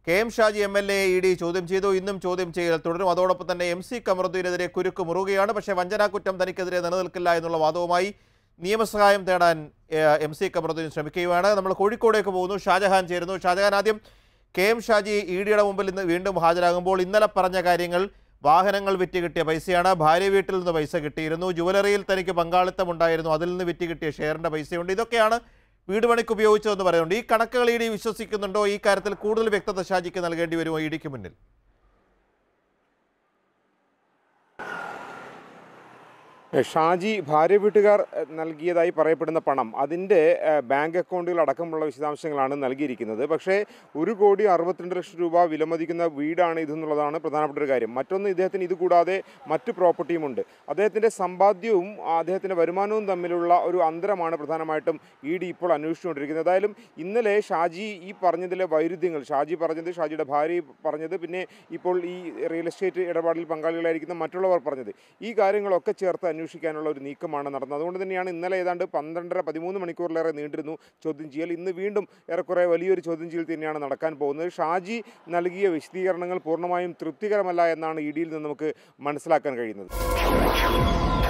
K M Shaji M L A E D ചോദ്യം ചെയ്തു ഇന്നും ചോദ്യം ചെയ്യൽ തുടരും അതോടൊപ്പം തന്നെ എം സി കമറുദ്ദീനെതിരെ കുരുക്ക് മുറുകയാണ് പക്ഷേ വഞ്ചനാക്കുറ്റം തനിക്കെതിരെ നിലനിൽക്കില്ല എന്നുള്ള വാദവുമായി നിയമസഹായം തേടാൻ ഏഹ്, എം സി കമറുദ്ദീൻ ശ്രമിക്കുകയാണ് നമ്മൾ കോഴിക്കോടേക്ക് പോകുന്നു ഷാജഹാൻ ചേരുന്നു ഷാജഹാൻ ആദ്യം കെ എം ഷാജി ഇ ഡിയുടെ മുമ്പിൽ ഇന്ന് വീണ്ടും ഹാജരാകുമ്പോൾ ഇന്നലെ പറഞ്ഞ കാര്യങ്ങൾ വാഹനങ്ങൾ വിറ്റ് കിട്ടിയ പൈസയാണ് ഭാര്യ വീട്ടിൽ നിന്ന് പൈസ കിട്ടിയിരുന്നു ജുവലറിയിൽ തനിക്ക് പങ്കാളിത്തം ഉണ്ടായിരുന്നു അതിൽ നിന്ന് വിറ്റ് കിട്ടിയ ഷെയറിന്റെ പൈസയുണ്ട് ഇതൊക്കെയാണ് വീട് പണിക്ക് ഉപയോഗിച്ചതെന്ന് പറയുന്നുണ്ട് ഈ കണക്കുകൾ ഇ ഡി വിശ്വസിക്കുന്നുണ്ടോ ഈ കാര്യത്തിൽ കൂടുതൽ വ്യക്തത ഷാജിക്ക് നൽകേണ്ടി വരുമോ ഇ ഡിക്ക് മുന്നിൽ ഷാജി ഭാര്യ വീട്ടുകാർ എഹ്, നൽകിയതായി പറയപ്പെടുന്ന പണം അതിൻ്റെ എഹ്, ബാങ്ക് അക്കൗണ്ടുകൾ അടക്കമുള്ള വിശദാംശങ്ങളാണ് നൽകിയിരിക്കുന്നത് പക്ഷേ ഒരു കോടി അറുപത്തിരണ്ട് ലക്ഷം രൂപ വിലമതിക്കുന്ന വീടാണ് ഇതെന്നുള്ളതാണ് പ്രധാനപ്പെട്ട ഒരു കാര്യം മറ്റൊന്ന് ഇദ്ദേഹത്തിന് ഇത് കൂടാതെ മറ്റ് പ്രോപ്പർട്ടിയുമുണ്ട് അദ്ദേഹത്തിൻ്റെ സമ്പാദ്യവും അദ്ദേഹത്തിൻ്റെ വരുമാനവും തമ്മിലുള്ള ഒരു അന്തരമാണ് പ്രധാനമായിട്ടും ഇ ഡി ഇപ്പോൾ അന്വേഷിച്ചുകൊണ്ടിരിക്കുന്നത് ഏതായാലും ഇന്നലെ ഷാജി ഈ പറഞ്ഞതിലെ വൈരുദ്ധ്യങ്ങൾ ഷാജി പറഞ്ഞത് ഷാജിയുടെ ഭാര്യ പറഞ്ഞത് പിന്നെ ഇപ്പോൾ ഈ റിയൽ എസ്റ്റേറ്റ് ഇടപാടിൽ പങ്കാളികളായിരിക്കുന്ന മറ്റുള്ളവർ പറഞ്ഞത് ഈ കാര്യങ്ങളൊക്കെ ചേർത്ത് അന്വേഷിക്കാനുള്ള ഒരു നീക്കമാണ് നടന്നത് അതുകൊണ്ട് തന്നെയാണ് ഇന്നലെ ഏതാണ്ട് പന്ത്രണ്ടര പതിമൂന്ന് മണിക്കൂറിലേറെ നീണ്ടിരുന്നു ചോദ്യം ചെയ്യൽ ഇന്ന് വീണ്ടും ഏറെക്കുറെ വലിയൊരു ചോദ്യം ചെയ്യൽ തന്നെയാണ് നടക്കാൻ പോകുന്നത് ഷാജി നൽകിയ വിശദീകരണങ്ങൾ പൂർണ്ണമായും തൃപ്തികരമല്ല എന്നാണ് ഇ ഡിയിൽ നിന്ന് നമുക്ക് മനസ്സിലാക്കാൻ കഴിയുന്നത്